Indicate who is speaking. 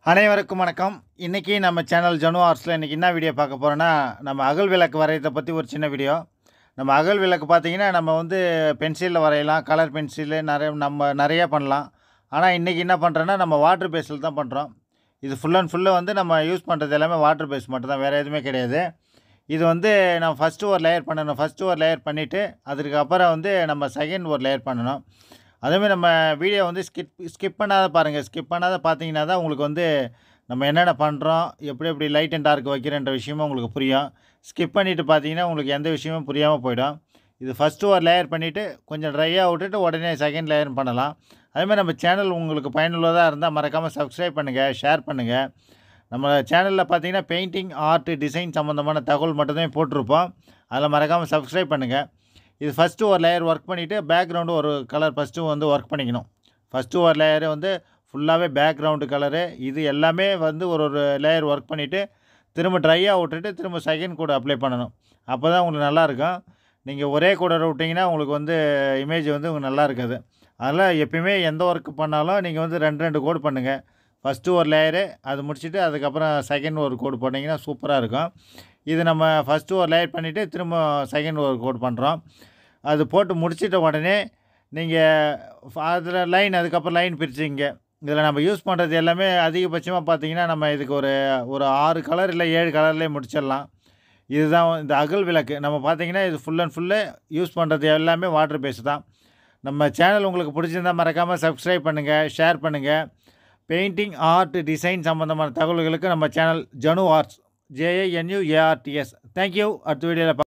Speaker 1: அனைவருக்கும் வணக்கம் இன்றைக்கி நம்ம சேனல் ஜனு ஆர்ட்ஸில் இன்றைக்கி என்ன வீடியோ பார்க்க போகிறோன்னா நம்ம அகல் விளக்கு வரையறதை பற்றி ஒரு சின்ன வீடியோ நம்ம அகல் விளக்கு பார்த்தீங்கன்னா நம்ம வந்து பென்சிலில் வரையலாம் கலர் பென்சிலு நிறைய நம்ம நிறையா பண்ணலாம் ஆனால் இன்றைக்கி என்ன பண்ணுறோன்னா நம்ம வாட்டர் பேஸில் தான் பண்ணுறோம் இது ஃபுல் அண்ட் ஃபுல்லாக வந்து நம்ம யூஸ் பண்ணுறது எல்லாமே வாட்டர் பேஸ் மட்டும் தான் வேறு எதுவுமே கிடையாது இது வந்து நம்ம ஃபஸ்ட்டு ஒரு லேயர் பண்ணணும் ஃபஸ்ட்டு ஒரு லேயர் பண்ணிவிட்டு அதுக்கு அப்புறம் வந்து நம்ம செகண்ட் ஒரு லேயர் பண்ணணும் அதேமாதிரி நம்ம வீடியோ வந்து ஸ்கிப் ஸ்கிப் பண்ணாத பாருங்கள் ஸ்கிப் பண்ணாத பார்த்தீங்கன்னா தான் உங்களுக்கு வந்து நம்ம என்னென்ன பண்ணுறோம் எப்படி எப்படி லைட் அண்ட் டார்க் வைக்கிறன்ற விஷயமும் உங்களுக்கு புரியும் ஸ்கிப் பண்ணிவிட்டு பார்த்தீங்கன்னா உங்களுக்கு எந்த விஷயமும் புரியாமல் போயிடும் இது ஃபஸ்ட்டு ஒரு லேயர் பண்ணிவிட்டு கொஞ்சம் ட்ரையாக விட்டுட்டு உடனே செகண்ட் லேயர் பண்ணலாம் அதேமாதிரி நம்ம சேனல் உங்களுக்கு பயனுள்ளதாக இருந்தால் மறக்காமல் சப்ஸ்கிரைப் பண்ணுங்கள் ஷேர் பண்ணுங்கள் நம்ம சேனலில் பார்த்தீங்கன்னா பெயிண்டிங் ஆர்ட் டிசைன் சம்மந்தமான தகவல் மட்டும்தான் போட்டிருப்போம் அதில் மறக்காமல் சப்ஸ்கிரைப் பண்ணுங்கள் இது ஃபஸ்ட்டு ஒரு லேயர் ஒர்க் பண்ணிவிட்டு பேக்ரவுண்டு ஒரு கலர் ஃபஸ்ட்டு வந்து ஒர்க் பண்ணிக்கணும் ஃபஸ்ட்டு ஒரு லேயரு வந்து ஃபுல்லாகவே பேக்ரவுண்டு கலரு இது எல்லாமே வந்து ஒரு ஒரு லேயர் ஒர்க் பண்ணிவிட்டு திரும்ப ட்ரையாக விட்டுட்டு திரும்ப செகண்ட் கூட அப்ளை பண்ணணும் அப்போ தான் உங்களுக்கு நல்லாயிருக்கும் நீங்கள் ஒரே கூட விட்டிங்கன்னா உங்களுக்கு வந்து இமேஜ் வந்து உங்களுக்கு நல்லா இருக்காது அதனால் எப்பயுமே எந்த ஒர்க் பண்ணாலும் நீங்கள் வந்து ரெண்டு ரெண்டு கோடு பண்ணுங்கள் ஃபஸ்ட்டு ஒரு லேயரு அது முடிச்சுட்டு அதுக்கப்புறம் செகண்ட் ஒரு கோடு போட்டிங்கன்னா சூப்பராக இருக்கும் இது நம்ம ஃபஸ்ட்டு ஒரு லேயர் பண்ணிவிட்டு திரும்ப செகண்ட் ஒரு கோட் பண்ணுறோம் அது போட்டு முடிச்சிட்ட உடனே நீங்கள் அதில் லைன் அதுக்கப்புறம் லைன் பிரிச்சுங்க இதில் நம்ம யூஸ் பண்ணுறது எல்லாமே அதிகபட்சமாக பார்த்தீங்கன்னா நம்ம இதுக்கு ஒரு ஒரு ஆறு கலர் இல்லை ஏழு கலர்லேயே முடிச்சிடலாம் இதுதான் இந்த அகல் விளக்கு நம்ம பார்த்தீங்கன்னா இது ஃபுல் அண்ட் ஃபுல்லு யூஸ் பண்ணுறது எல்லாமே வாட்டர் பேஸ் தான் நம்ம சேனல் உங்களுக்கு பிடிச்சிருந்தால் மறக்காமல் சப்ஸ்கிரைப் பண்ணுங்கள் ஷேர் பண்ணுங்கள் பெயிண்டிங் ஆர்ட் டிசைன் சம்மந்தமான தகவல்களுக்கு நம்ம சேனல் ஜனு ஆர்ட்ஸ் ஜேஏஎன்யூஏஆர்டிஎஸ் தேங்க்யூ அடுத்த வீடியோவில்